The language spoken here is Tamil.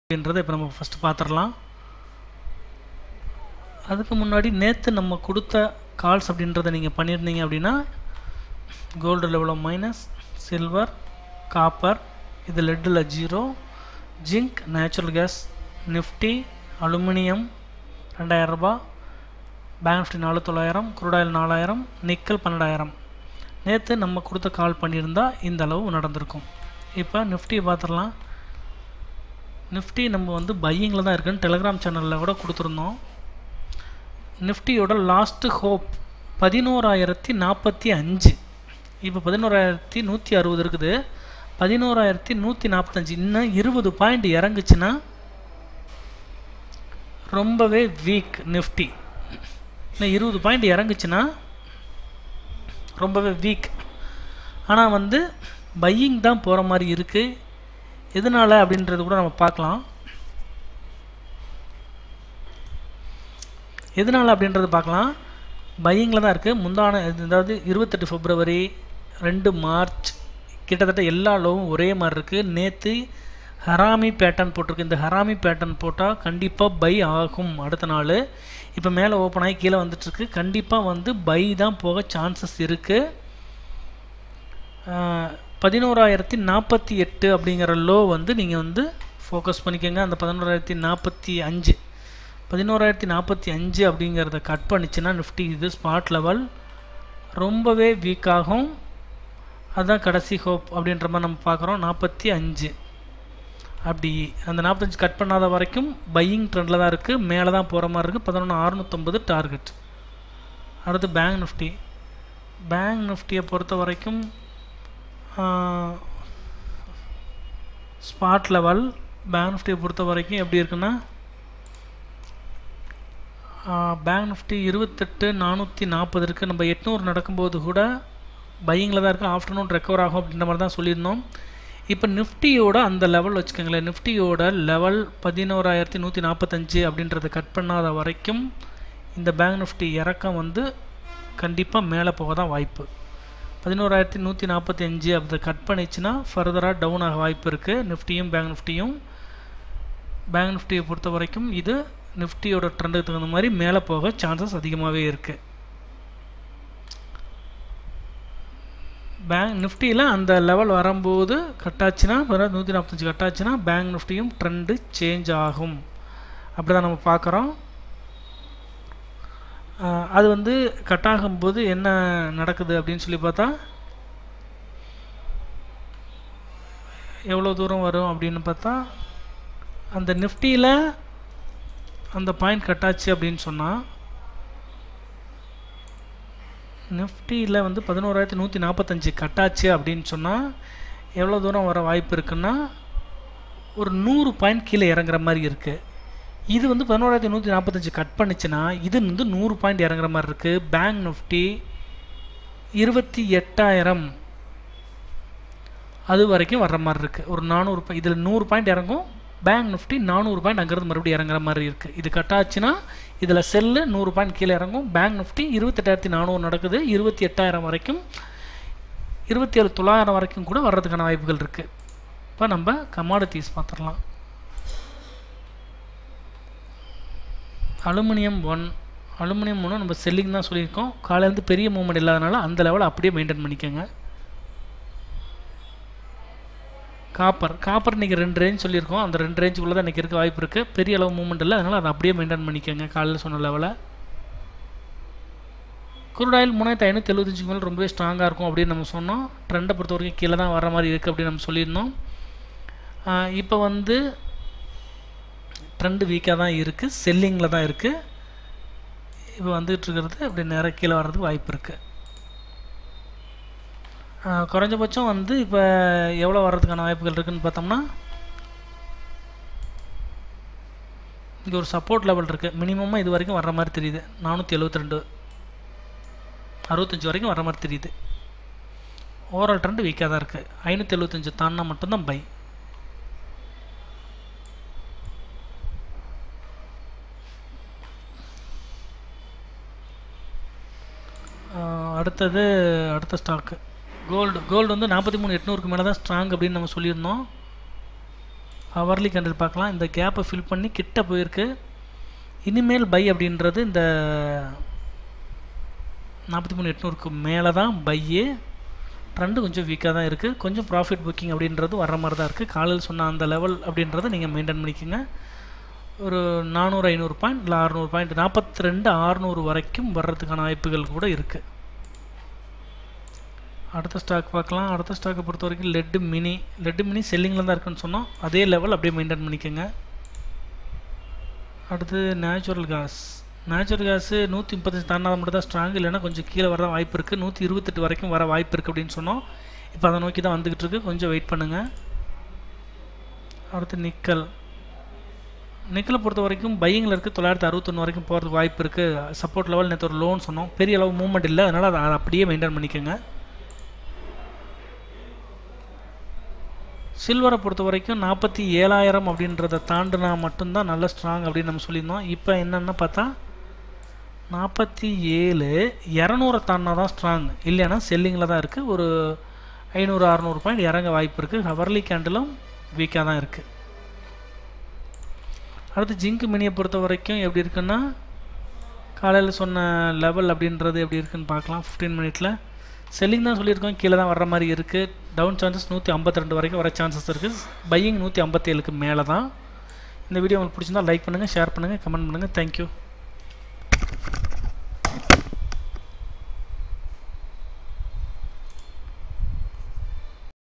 அப்படின்றத இப்போ நம்ம ஃபஸ்ட்டு பார்த்துடலாம் அதுக்கு முன்னாடி நேற்று நம்ம கொடுத்த கால்ஸ் அப்படின்றத நீங்கள் பண்ணியிருந்தீங்க அப்படின்னா கோல்டு லெவலில் மைனஸ் சில்வர் காப்பர் இது லெட்டில் zero zinc natural gas nifty aluminium ரெண்டாயிரரூபா பேங்க் நிஃப்டி நாலு தொள்ளாயிரம் குரூடாயில் நாலாயிரம் நிக்கல் பன்னெண்டாயிரம் நேற்று நம்ம கொடுத்த கால் பண்ணியிருந்தா இந்த அளவு நடந்திருக்கும் இப்போ நிஃப்டி பார்த்துடலாம் நிஃப்டி நம்ம வந்து பையிங்கில் தான் இருக்குன்னு டெலகிராம் சேனலில் கூட கொடுத்துருந்தோம் நிஃப்டியோட லாஸ்ட்டு ஹோப் பதினோராயிரத்தி நாற்பத்தி அஞ்சு இப்போ பதினோராயிரத்தி நூற்றி அறுபது இருக்குது பதினோராயிரத்தி நூற்றி நாற்பத்தஞ்சு இன்னும் இருபது பாயிண்ட் இறங்குச்சுன்னா ரொம்பவே வீக் நிஃப்டி இன்னும் இருபது பாயிண்ட் இறங்குச்சுன்னா ரொம்பவே வீக் ஆனால் வந்து பையிங் தான் போகிற மாதிரி இருக்குது எதனால் அப்படின்றது கூட நம்ம பார்க்கலாம் எதனால் அப்படின்றது பார்க்கலாம் பையிங்கில் தான் இருக்குது முந்தான அதாவது இருபத்தெட்டு பிப்ரவரி ரெண்டு மார்ச் கிட்டத்தட்ட எல்லா லோவும் ஒரே மாதிரி இருக்குது நேற்று ஹராமி பேட்டர்ன் போட்டிருக்கு இந்த ஹராமி பேட்டர்ன் போட்டால் கண்டிப்பாக பை ஆகும் அடுத்த நாள் இப்போ மேலே ஓப்பன் ஆகி கீழே வந்துட்டுருக்கு கண்டிப்பாக வந்து பை தான் போக சான்சஸ் இருக்குது பதினோராயிரத்தி நாற்பத்தி எட்டு அப்படிங்கிற லோ வந்து நீங்கள் வந்து ஃபோக்கஸ் பண்ணிக்கோங்க அந்த பதினோராயிரத்தி நாற்பத்தி அஞ்சு பதினோராயிரத்தி நாற்பத்தி அஞ்சு அப்படிங்கிறத கட் பண்ணிச்சுன்னா நிஃப்டி இது ஸ்பாட் லெவல் ரொம்பவே வீக் ஆகும் அதுதான் கடைசி ஹோப் அப்படின்ற மாதிரி நம்ம பார்க்குறோம் நாற்பத்தி அஞ்சு அப்படி அந்த நாற்பத்தஞ்சு கட் பண்ணாத வரைக்கும் பையிங் ட்ரெண்டில் தான் இருக்குது மேலே தான் போகிற மாதிரி இருக்குது பதினொன்று அறுநூத்தொம்பது டார்கெட் அடுத்து பேங்க் நிஃப்டி பேங்க் நிஃப்டியை பொறுத்த வரைக்கும் ஸ்பாட் லெவல் பேங்க் நிஃப்டியை பொறுத்த வரைக்கும் எப்படி இருக்குன்னா பேங்க் நிஃப்டி இருபத்தெட்டு நானூற்றி நாற்பது இருக்குது நம்ம எட்நூறு நடக்கும்போது கூட பையிங்கில் தான் இருக்குது ஆஃப்டர்நூன் ரெக்கவர் ஆகும் அப்படின்ற மாதிரி தான் சொல்லியிருந்தோம் இப்போ நிஃப்டியோட அந்த லெவல் வச்சுக்கோங்களேன் நிஃப்டியோட லெவல் பதினோராயிரத்தி நூற்றி நாற்பத்தஞ்சு அப்படின்றத கட் பண்ணாத வரைக்கும் இந்த பேங்க் நிஃப்டி இறக்கம் வந்து கண்டிப்பாக மேலே போக தான் வாய்ப்பு பதினோராயிரத்தி நூற்றி நாற்பத்தி அஞ்சு அதை கட் பண்ணிச்சுன்னா ஃபர்தராக டவுன் ஆக வாய்ப்பு இருக்குது நிஃப்டியும் பேங்க் நிஃப்டியும் பேங்க் நிஃப்டியை பொறுத்த வரைக்கும் இது நிஃப்டியோட ட்ரெண்டுக்கு தகுந்த மாதிரி மேலே போக சான்சஸ் அதிகமாகவே இருக்குது பேங்க் நிஃப்டியில் அந்த லெவல் வரும்போது கட்டாச்சுன்னா பதினாறு நூற்றி நாற்பத்தஞ்சு கட்டாச்சுன்னா பேங்க் நிஃப்டியும் ட்ரெண்டு சேஞ்ச் ஆகும் அப்படி தான் நம்ம பார்க்குறோம் அது வந்து கட் ஆகும்போது என்ன நடக்குது அப்படின்னு சொல்லி பார்த்தா எவ்வளோ தூரம் வரும் அப்படின்னு பார்த்தா அந்த நிஃப்டியில் அந்த பாயிண்ட் கட்டாச்சு அப்படின்னு சொன்னால் நிஃப்டியில் வந்து பதினோராயிரத்தி நூற்றி நாற்பத்தஞ்சு கட்டாச்சு அப்படின்னு சொன்னால் எவ்வளோ தூரம் வர வாய்ப்பு இருக்குன்னா ஒரு நூறு பாயிண்ட் கீழே இறங்குற மாதிரி இருக்குது இது வந்து பதினோராயிரத்தி நூற்றி நாற்பத்தஞ்சு கட் பண்ணிச்சுன்னா இது வந்து நூறு பாயிண்ட் இறங்குற மாதிரி இருக்குது பேங்க் நிஃப்டி இருபத்தி எட்டாயிரம் அது வரைக்கும் வர்ற மாதிரி இருக்குது ஒரு நானூறு பாய் இதில் நூறு பாயிண்ட் இறங்கும் பேங்க் நிஃப்டி நானூறு பாயிண்ட் அங்கேருந்து மறுபடியும் இறங்குற மாதிரி இருக்குது இது கட் ஆச்சுன்னா இதில் செல்லு நூறு பாயிண்ட் கீழே இறங்கும் பேங்க் நிஃப்டி இருபத்தெட்டாயிரத்தி நானூறு நடக்குது இருபத்தி எட்டாயிரம் வரைக்கும் இருபத்தி ஏழு தொள்ளாயிரம் வரைக்கும் கூட வர்றதுக்கான வாய்ப்புகள் இருக்குது இப்போ நம்ம கமாடிட்டிஸ் பார்த்துடலாம் அலுமினியம் ஒன் அலுமினியம் ஒன்று நம்ம செல்லிங் தான் சொல்லியிருக்கோம் காலையிலேருந்து பெரிய மூவ்மெண்ட் இல்லாதனால அந்த லெவலை அப்படியே மெயின்டைன் பண்ணிக்கோங்க காப்பர் காப்பர் இன்றைக்கி ரெண்டு ரேஞ்ச் சொல்லியிருக்கோம் அந்த ரெண்டு ரேஞ்சுக்குள்ளே தான் இன்றைக்கி இருக்க வாய்ப்பு இருக்குது பெரிய அளவு மூவ்மெண்ட் இல்லை அதனால் அதை அப்படியே மெயின்டைன் பண்ணிக்கோங்க காலையில் சொன்ன லெவலை குருடாயில் மூணாயிரத்தி ஐநூற்றி எழுபத்தஞ்சுக்கு மேலே ரொம்பவே ஸ்ட்ராங்காக இருக்கும் அப்படின்னு நம்ம சொன்னோம் ட்ரெண்டை பொறுத்த வரைக்கும் கீழே தான் வர மாதிரி இருக்குது அப்படின்னு நம்ம சொல்லியிருந்தோம் இப்போ வந்து ட்ரெண்டு வீக்காக தான் இருக்குது செல்லிங்கில் தான் இருக்குது இப்போ வந்துகிட்டு இருக்கிறது அப்படி நேராக கீழே வர்றதுக்கு வாய்ப்பு இருக்குது குறைஞ்சபட்சம் வந்து இப்போ எவ்வளோ வர்றதுக்கான வாய்ப்புகள் இருக்குதுன்னு பார்த்தோம்னா இங்கே ஒரு சப்போர்ட் லெவல் இருக்குது மினிமமாக இது வரைக்கும் வர்ற மாதிரி தெரியுது நானூற்றி எழுபத்தி ரெண்டு அறுபத்தஞ்சி வரைக்கும் வர மாதிரி தெரியுது ஓவரால் ட்ரெண்டு வீக்காக தான் இருக்குது ஐநூற்றி எழுபத்தஞ்சு தாண்டினா மட்டும்தான் பை அடுத்தது அடுத்த ஸ்டாக்கு கோல்டு கோல்டு வந்து நாற்பத்தி மூணு எட்நூறுக்கு மேலே தான் ஸ்ட்ராங் அப்படின்னு நம்ம சொல்லியிருந்தோம் ஹவர்லி கேண்டில் பார்க்கலாம் இந்த கேப்பை ஃபில் பண்ணி கிட்ட போயிருக்கு இனிமேல் பை அப்படின்றது இந்த நாற்பத்தி மூணு எட்நூறுக்கு மேலே தான் பையே ட்ரெண்டு கொஞ்சம் வீக்காக தான் இருக்குது கொஞ்சம் ப்ராஃபிட் புக்கிங் அப்படின்றது வர மாதிரி தான் இருக்குது காலையில் சொன்ன அந்த லெவல் அப்படின்றத நீங்கள் மெயின்டைன் பண்ணிக்கோங்க ஒரு நானூறு ஐநூறு பாயிண்ட் இல்லை அறநூறு பாயிண்ட் நாற்பத்தி ரெண்டு ஆறுநூறு வரைக்கும் வர்றதுக்கான வாய்ப்புகள் கூட இருக்குது அடுத்த ஸ்டாக் பார்க்கலாம் அடுத்த ஸ்டாக்கை பொறுத்த வரைக்கும் லெட்டு மினி லெட்டு மினி செல்லிங்கில் தான் இருக்குன்னு சொன்னோம் அதே லெவல் அப்படியே மெயின்டைன் பண்ணிக்கோங்க அடுத்து நேச்சுரல் கேஸ் நேச்சுரல் கேஸு நூற்றி முப்பத்தஞ்சு தாண்டாத மட்டும் தான் ஸ்ட்ராங் இல்லைன்னா கொஞ்சம் கீழே வர வாய்ப்பு இருக்குது நூற்றி இருபத்தெட்டு வரைக்கும் வர வாய்ப்பு இருக்குது அப்படின்னு சொன்னோம் இப்போ அதை நோக்கி தான் வந்துக்கிட்டு இருக்கு கொஞ்சம் வெயிட் பண்ணுங்கள் அடுத்து நிக்கல் நிக்கலை பொறுத்த வரைக்கும் பையிங்கில் இருக்குது தொள்ளாயிரத்தி அறுபத்தொன்று வரைக்கும் போகிறதுக்கு வாய்ப்பு இருக்குது சப்போர்ட் லெவல் நேற்று ஒரு லோன் சொன்னோம் பெரிய அளவு மூவ்மெண்ட் இல்லை அதனால் அதை அதை அப்படியே மெயின்டைன் பண்ணிக்கோங்க சில்வரை பொறுத்த வரைக்கும் நாற்பத்தி ஏழாயிரம் அப்படின்றத தாண்டினா மட்டும்தான் நல்ல ஸ்ட்ராங் அப்படின்னு நம்ம சொல்லியிருந்தோம் இப்போ என்னென்னு பார்த்தா நாற்பத்தி ஏழு இரநூறை தாண்டினா தான் ஸ்ட்ராங் இல்லைன்னா செல்லிங்கில் தான் இருக்குது ஒரு ஐநூறு அறநூறு பாயிண்ட் இறங்க வாய்ப்பு இருக்குது ஹவர்லி கேண்டிலும் வீக்காக தான் இருக்குது அடுத்து ஜிங்க் மினியை பொறுத்த வரைக்கும் எப்படி இருக்குன்னா காலையில் சொன்ன லெவல் அப்படின்றது எப்படி இருக்குன்னு பார்க்கலாம் ஃபிஃப்டீன் மினிட்ல செல்லிங் தான் சொல்லியிருக்கோம் கீழே தான் வர்ற மாதிரி இருக்குது டவுன் சான்சஸ் நூற்றி ஐம்பத்தி ரெண்டு வரைக்கும் வர சான்சஸ் இருக்குது பையிங் நூற்றி ஐம்பத்தேழுக்கு மேலே தான் இந்த வீடியோ உங்களுக்கு பிடிச்சிருந்தா லைக் பண்ணுங்கள் ஷேர் பண்ணுங்கள் கமெண்ட் பண்ணுங்கள் தேங்க்யூ